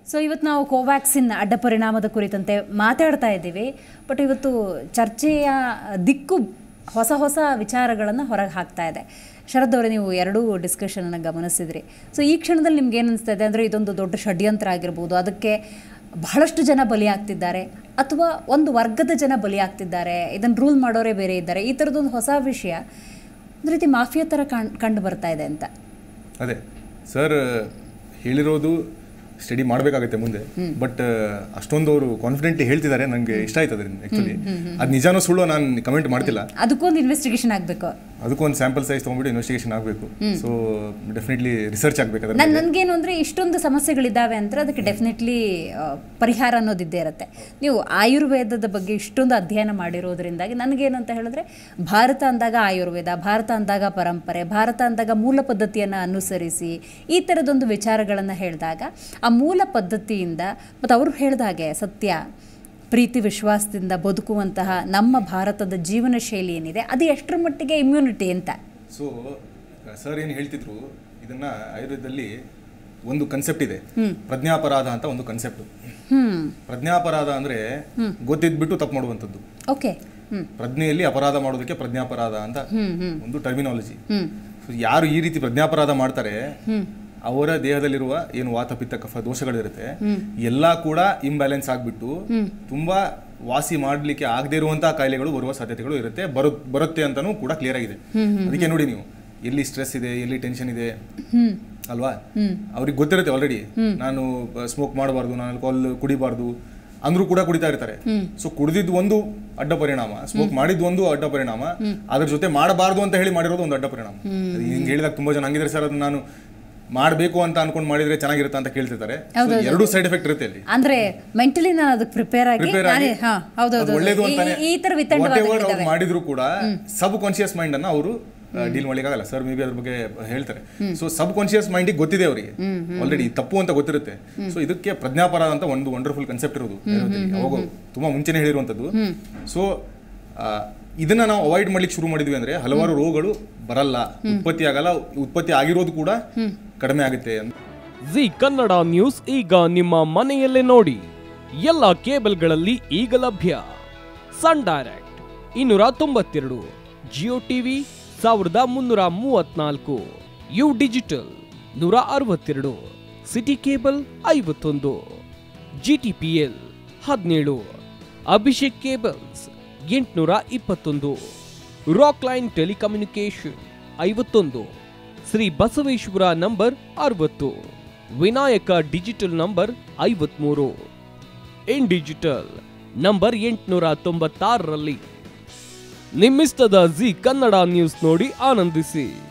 So ಇವತ್ತು ನಾವು ಕೋವ್ಯಾಕ್ಸಿನ್ ಅಡ್ಡ ಪರಿಣಾಮದ ಕುರಿತಂತೆ ಮಾತಾಡ್ತಾ ಇದ್ದೀವಿ ಬಟ್ ಇವತ್ತು ಚರ್ಚೆಯ ದಿಕ್ಕು ಹೊಸ ಹೊಸ ವಿಚಾರಗಳನ್ನು ಹೊರಗೆ ಹಾಕ್ತಾ ಇದೆ ಶರದ್ ಅವರೇ ನೀವು ಎರಡೂ ಡಿಸ್ಕಷನನ್ನು ಗಮನಿಸಿದ್ರಿ ಸೊ ಈ ಕ್ಷಣದಲ್ಲಿ ನಿಮ್ಗೆ ಏನು ಅನಿಸ್ತಾ ಇದೆ ಅಂದರೆ ಇದೊಂದು ದೊಡ್ಡ ಷಡ್ಯಂತ್ರ ಆಗಿರ್ಬೋದು ಅದಕ್ಕೆ ಬಹಳಷ್ಟು ಜನ ಬಲಿಯಾಗ್ತಿದ್ದಾರೆ ಅಥವಾ ಒಂದು ವರ್ಗದ ಜನ ಬಲಿಯಾಗ್ತಿದ್ದಾರೆ ಇದನ್ನು ರೂಲ್ ಮಾಡೋರೇ ಬೇರೆ ಇದ್ದಾರೆ ಈ ಥರದೊಂದು ಹೊಸ ವಿಷಯ ಒಂದು ರೀತಿ ಮಾಫಿಯಾ ಥರ ಕಾಣ್ ಕಂಡು ಬರ್ತಾ ಇದೆ ಅಂತ ಅದೇ ಸರ್ ಹೇಳಿರೋದು ಸ್ಟಡಿ ಮಾಡಬೇಕಾಗುತ್ತೆ ಮುಂದೆ ಬಟ್ ಅಷ್ಟೊಂದು ಅವರು ಕಾನ್ಫಿಡೆಂಟ್ಲಿ ಹೇಳ್ತಿದ್ದಾರೆ ನನಗೆ ಇಷ್ಟ ಆಯ್ತು ಅದರಿಂದ ಆ್ಯಕ್ಚುಲಿ ಅದು ನಿಜಾನೋ ಸುಳ್ಳು ನಾನು ಕಮೆಂಟ್ ಮಾಡ್ತಿಲ್ಲ ಅದಕ್ಕೊಂದು ಇನ್ವೆಸ್ಟಿಗೇಷನ್ ಆಗಬೇಕು ಅದಕ್ಕೂ ಒಂದು ಸ್ಯಾಂಪಲ್ ಸೈಜ್ ತೊಗೊಂಡ್ಬಿಟ್ಟು ಇನ್ವೆಸ್ಟಿಗೇಷನ್ ಆಗಬೇಕು ಸೊ ಡೆಫಿನೆಟ್ಲಿ ರಿಸರ್ಚ್ ಆಗಬೇಕಾದ್ರೆ ನನ್ ನನ್ಗೇನು ಅಂದರೆ ಇಷ್ಟೊಂದು ಸಮಸ್ಯೆಗಳಿದ್ದಾವೆ ಅಂದರೆ ಅದಕ್ಕೆ ಡೆಫಿನೆಟ್ಲಿ ಪರಿಹಾರ ಅನ್ನೋದಿದ್ದೇ ಇರುತ್ತೆ ನೀವು ಆಯುರ್ವೇದದ ಬಗ್ಗೆ ಇಷ್ಟೊಂದು ಅಧ್ಯಯನ ಮಾಡಿರೋದ್ರಿಂದಾಗಿ ನನಗೇನು ಅಂತ ಹೇಳಿದ್ರೆ ಭಾರತ ಅಂದಾಗ ಆಯುರ್ವೇದ ಭಾರತ ಅಂದಾಗ ಪರಂಪರೆ ಭಾರತ ಅಂದಾಗ ಮೂಲ ಪದ್ಧತಿಯನ್ನು ಅನುಸರಿಸಿ ಈ ಥರದೊಂದು ವಿಚಾರಗಳನ್ನು ಹೇಳಿದಾಗ ಆ ಮೂಲ ಪದ್ಧತಿಯಿಂದ ಮತ್ತು ಅವರು ಹೇಳಿದ ಹಾಗೆ ಸತ್ಯ ಪ್ರೀತಿ ವಿಶ್ವಾಸದಿಂದ ಬದುಕುವಂತಹ ನಮ್ಮ ಭಾರತದ ಜೀವನ ಶೈಲಿ ಏನಿದೆ ಅದು ಎಷ್ಟರ ಮಟ್ಟಿಗೆ ಇಮ್ಯುನಿಟಿ ಅಂತ ಸೊ ಸರ್ ಏನು ಹೇಳ್ತಿದ್ರು ಇದನ್ನ ಆಯುರ್ವೇದದಲ್ಲಿ ಒಂದು ಕನ್ಸೆಪ್ಟ್ ಇದೆ ಪ್ರಜ್ಞಾಪರಾಧ ಅಂತ ಒಂದು ಕನ್ಸೆಪ್ಟ್ ಹ್ಞೂ ಪ್ರಜ್ಞಾಪರಾಧ ಅಂದ್ರೆ ಗೊತ್ತಿದ್ಬಿಟ್ಟು ತಪ್ಪು ಮಾಡುವಂಥದ್ದು ಓಕೆ ಹ್ಞೂ ಪ್ರಜ್ಞೆಯಲ್ಲಿ ಅಪರಾಧ ಮಾಡೋದಕ್ಕೆ ಪ್ರಜ್ಞಾಪರಾಧ ಅಂತ ಒಂದು ಟರ್ಮಿನಾಲಜಿ ಹ್ಞೂ ಸೊ ಯಾರು ಈ ರೀತಿ ಪ್ರಜ್ಞಾಪರಾಧ ಮಾಡ್ತಾರೆ ಅವರ ದೇಹದಲ್ಲಿರುವ ಏನು ವಾತ ಪಿತ್ತ ಕಫ ದೋಷಗಳಿರುತ್ತೆ ಎಲ್ಲ ಕೂಡ ಇಂಬ್ಯಾಲೆನ್ಸ್ ಆಗ್ಬಿಟ್ಟು ತುಂಬಾ ವಾಸಿ ಮಾಡ್ಲಿಕ್ಕೆ ಆಗದೆ ಇರುವಂತಹ ಕಾಯಿಲೆಗಳು ಬರುವ ಸಾಧ್ಯತೆಗಳು ಇರುತ್ತೆ ಬರು ಬರುತ್ತೆ ಅಂತಾನೂ ಕೂಡ ಕ್ಲಿಯರ್ ಆಗಿದೆ ಅದಕ್ಕೆ ನೋಡಿ ನೀವು ಎಲ್ಲಿ ಸ್ಟ್ರೆಸ್ ಇದೆ ಎಲ್ಲಿ ಟೆನ್ಷನ್ ಇದೆ ಅಲ್ವಾ ಅವ್ರಿಗೆ ಗೊತ್ತಿರುತ್ತೆ ಆಲ್ರೆಡಿ ನಾನು ಸ್ಮೋಕ್ ಮಾಡಬಾರ್ದು ನಾನು ಆಲ್ಕೋಹಾಲ್ ಕುಡಿಬಾರ್ದು ಅಂದ್ರೂ ಕೂಡ ಕುಡಿತಾ ಇರ್ತಾರೆ ಸೊ ಕುಡಿದಿದ್ದು ಒಂದು ಅಡ್ಡ ಪರಿಣಾಮ ಸ್ಮೋಕ್ ಮಾಡಿದ್ದು ಒಂದು ಅಡ್ಡ ಪರಿಣಾಮ ಅದ್ರ ಜೊತೆ ಮಾಡಬಾರ್ದು ಅಂತ ಹೇಳಿ ಮಾಡಿರೋದು ಒಂದು ಅಡ್ಡ ಪರಿಣಾಮ ಹಿಂಗೆ ಹೇಳಿದಾಗ ತುಂಬಾ ಜನ ಹಂಗಿದ್ರೆ ಸರ್ ಅದನ್ನ ನಾನು ಮಾಡಬೇಕು ಅಂತ ಅನ್ಕೊಂಡು ಮಾಡಿದ್ರೆ ಚೆನ್ನಾಗಿರುತ್ತೆ ಅಂತ ಕೇಳ್ತಿರ್ತಾರೆ So, ಎರಡು ಸೈಡ್ ಎಫೆಕ್ಟ್ ಇರುತ್ತೆ ಅಲ್ಲಿ ಅಂದ್ರೆ ಮೆಂಟಲಿ ನಾನು ಅದಕ್ಕೆ ಪ್ರಿಪೇರ್ ಆಗಿ ಪ್ರಿಪೇರ್ ನಾನೇ ಹಾ ಹೌದೌದು ಅದು ಒಳ್ಳೇದು ಈ- ಅಂತಾನೆ ಈ- ಈ ತರ Whatever ಅವ್ರು ವಿತಂಡವಾದಗಳಿದ್ದಾವೆ ಮಾಡಿದ್ರು ಕೂಡ ಸಬ್ ಕಾನ್ಶಿಯಸ್ ಮೈಂಡ್ ಅನ್ನ ಅವರು ಡೀಲ್ ಮಾಡ್ಲಿಕ್ಕಾಗಲ್ಲ ಸರ್ ಮೇ ಬಿ ಅದ್ರ ಬಗ್ಗೆ ಹೇಳ್ತಾರೆ ಸೊ ಸಬ್ ಕಾನ್ಶಿಯಸ್ ಮೈಂಡ್ ಗೊತ್ತಿದೆ ಅವರಿಗೆ ಆಲ್ರೆಡಿ ತಪ್ಪು ಅಂತ ಗೊತ್ತಿರುತ್ತೆ ಸೊ ಇದಕ್ಕೆ ಪ್ರಜ್ಞಾಪರಾಧ ಅಂತ ಒಂದು ವಂಡರ್ಫುಲ್ ಕನ್ಸೆಪ್ಟ್ ಇರೋದು ಆಯುರ್ವೇದದಲ್ಲಿ. ಅವಾಗ ತುಂಬಾ ಮುಂಚೆನೆ ಹೇಳಿರುವಂತದ್ದು ಸೊ ಇದನ್ನ ನಾವು ಅವಾಯ್ಡ್ ಮಾಡ್ಲಿಕ್ಕೆ ಶುರು ಮಾಡಿದ್ವಿ ಅಂದ್ರೆ ಹಲವಾರು ರೋಗಗಳು ಬರಲ್ಲ ಉತ್ಪತ್ತಿ ಆಗಲ್ಲ ಉತ್ಪತ್ತಿ ಆಗಿರೋದು ಕೂಡ ಕಡಿಮೆ ಆಗುತ್ತೆ ಅಂತ ಜಿ ಕನ್ನಡ ನ್ಯೂಸ್ ಈಗ ನಿಮ್ಮ ಮನೆಯಲ್ಲೇ ನೋಡಿ ಎಲ್ಲ ಕೇಬಲ್ಗಳಲ್ಲಿ ಈಗ ಲಭ್ಯ ಸನ್ ಡೈರೆಕ್ಟ್ ಇನ್ನೂರ ತೊಂಬತ್ತೆರಡು ಜಿಯೋ ಟಿವಿ ಸಾವಿರದ ಮುನ್ನೂರ ಮೂವತ್ನಾಲ್ಕು ಯು ಡಿಜಿಟಲ್ ನೂರ ಅರವತ್ತೆರಡು ಸಿಟಿ ಕೇಬಲ್ ಐವತ್ತೊಂದು ಜಿ ಟಿ ಪಿ ಎಲ್ ಹದಿನೇಳು ಅಭಿಷೇಕ್ ಕೇಬಲ್ಸ್ ಎಂಟುನೂರ ಇಪ್ಪತ್ತೊಂದು ರಾಕ್ ಲೈನ್ ಟೆಲಿಕಮ್ಯುನಿಕೇಶನ್ ಐವತ್ತೊಂದು ಶ್ರೀ ಬಸವೇಶ್ವರ ನಂಬರ್ ಅರವತ್ತು ವಿನಾಯಕ ಡಿಜಿಟಲ್ ನಂಬರ್ ಐವತ್ಮೂರು ಇನ್ ಡಿಜಿಟಲ್ ನಂಬರ್ ಎಂಟುನೂರ ತೊಂಬತ್ತಾರರಲ್ಲಿ ನಿಮ್ಮಿಸ್ತದ ಜಿ ಕನ್ನಡ ನ್ಯೂಸ್ ನೋಡಿ ಆನಂದಿಸಿ